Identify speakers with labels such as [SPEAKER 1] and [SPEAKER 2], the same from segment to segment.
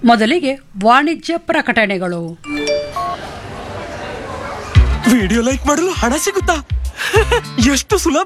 [SPEAKER 1] ಮೊದಲಿಗೆ ವಾಣಿಜ್ಯ ಪ್ರಕಟಣೆಗಳು
[SPEAKER 2] ವಿಡಿಯೋ ಲೈಕ್ ಮಾಡಲು ಹಣ ಸಿಗುತ್ತಾ ಎಷ್ಟು ಸುಲಭ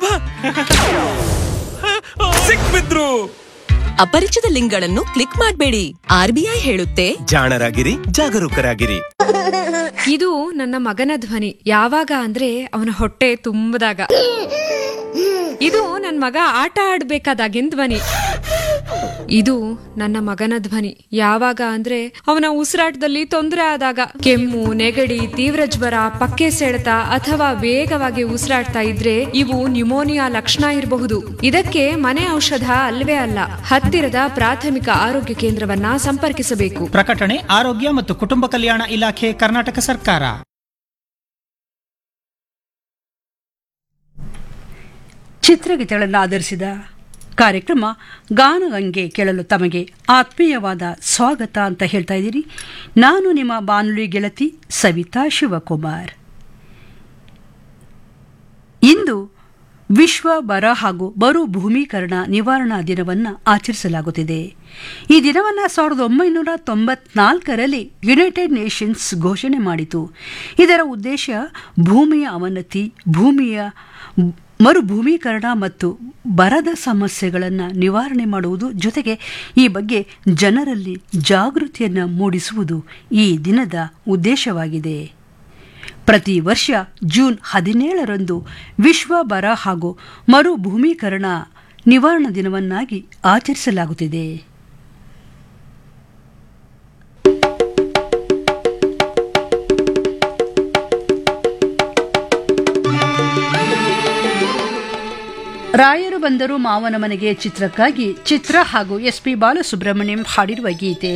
[SPEAKER 2] ಸಿಕ್ಬಿದ್ರು
[SPEAKER 3] ಅಪರಿಚಿತ ಲಿಂಕ್ಗಳನ್ನು ಕ್ಲಿಕ್ ಮಾಡಬೇಡಿ ಆರ್ಬಿಐ ಹೇಳುತ್ತೆ
[SPEAKER 2] ಜಾಣರಾಗಿರಿ ಜಾಗರೂಕರಾಗಿರಿ
[SPEAKER 4] ಇದು ನನ್ನ ಮಗನ ಧ್ವನಿ ಯಾವಾಗ ಅಂದ್ರೆ ಅವನ ಹೊಟ್ಟೆ ತುಂಬದಾಗ ಇದು ನನ್ನ ಮಗ ಆಟ ಆಡ್ಬೇಕಾದಾಗಿನ ಧ್ವನಿ ಇದು ನನ್ನ ಮಗನ ಧ್ವನಿ ಯಾವಾಗ ಅಂದ್ರೆ ಅವನ ಉಸಿರಾಟದಲ್ಲಿ ತೊಂದರೆ ಆದಾಗ ಕೆಮ್ಮು ನೆಗಡಿ ತೀವ್ರ ಜ್ವರ ಪಕ್ಕೆ ಸೆಳೆತ ಅಥವಾ ವೇಗವಾಗಿ ಉಸಿರಾಡ್ತಾ ಇದ್ರೆ ಇವು ನ್ಯುಮೋನಿಯಾ ಲಕ್ಷಣ ಇರಬಹುದು ಇದಕ್ಕೆ ಮನೆ ಔಷಧ ಅಲ್ವೇ ಅಲ್ಲ ಹತ್ತಿರದ ಪ್ರಾಥಮಿಕ ಆರೋಗ್ಯ ಕೇಂದ್ರವನ್ನ ಸಂಪರ್ಕಿಸಬೇಕು
[SPEAKER 5] ಪ್ರಕಟಣೆ ಆರೋಗ್ಯ ಮತ್ತು ಕುಟುಂಬ ಕಲ್ಯಾಣ ಇಲಾಖೆ ಕರ್ನಾಟಕ ಸರ್ಕಾರ
[SPEAKER 1] ಚಿತ್ರಗೀತೆಗಳನ್ನು ಆಧರಿಸಿದ ಕಾರ್ಯಕ್ರಮ ಗಾನಗಂಗೆ ಕೇಳಲು ತಮಗೆ ಆತ್ಮೀಯವಾದ ಸ್ವಾಗತ ಅಂತ ಹೇಳ್ತಾ ಇದ್ದೀರಿ ನಾನು ನಿಮ್ಮ ಬಾನುಲಿ ಗೆಳತಿ ಸವಿತಾ ಶಿವಕುಮಾರ್ ಇಂದು ವಿಶ್ವ ಬರ ಹಾಗೂ ಮರು ಭೂಮೀಕರಣ ನಿವಾರಣಾ ದಿನವನ್ನು ಆಚರಿಸಲಾಗುತ್ತಿದೆ ಈ ದಿನವನ್ನು ಸಾವಿರದ ಒಂಬೈನೂರ ತೊಂಬತ್ನಾಲ್ಕರಲ್ಲಿ ಯುನೈಟೆಡ್ ನೇಷನ್ಸ್ ಘೋಷಣೆ ಮಾಡಿತು ಇದರ ಉದ್ದೇಶ ಭೂಮಿಯ ಅವನತಿ ಭೂಮಿಯ ಮರುಭೂಮೀಕರಣ ಮತ್ತು ಬರದ ಸಮಸ್ಯೆಗಳನ್ನು ನಿವಾರಣೆ ಮಾಡುವುದು ಜೊತೆಗೆ ಈ ಬಗ್ಗೆ ಜನರಲ್ಲಿ ಜಾಗೃತಿಯನ್ನು ಮೂಡಿಸುವುದು ಈ ದಿನದ ಉದ್ದೇಶವಾಗಿದೆ ಪ್ರತಿ ವರ್ಷ ಜೂನ್ ಹದಿನೇಳರಂದು ವಿಶ್ವ ಬರ ಹಾಗೂ ಮರುಭೂಮೀಕರಣ ನಿವಾರಣಾ ದಿನವನ್ನಾಗಿ ಆಚರಿಸಲಾಗುತ್ತಿದೆ ರಾಯರು ಬಂದರು ಮಾವನ ಮನೆಗೆ ಚಿತ್ರಕ್ಕಾಗಿ ಚಿತ್ರ ಹಾಗೂ ಎಸ್ ಪಿ ಬಾಲಸುಬ್ರಹ್ಮಣ್ಯಂ ಹಾಡಿರುವ ಗೀತೆ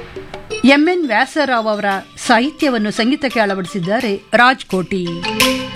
[SPEAKER 1] ಎಂಎನ್ ವ್ಯಾಸರಾವ್ ಅವರ ಸಾಹಿತ್ಯವನ್ನು ಸಂಗೀತಕ್ಕೆ ಅಳವಡಿಸಿದ್ದಾರೆ ರಾಜ್ ಕೋಟಿ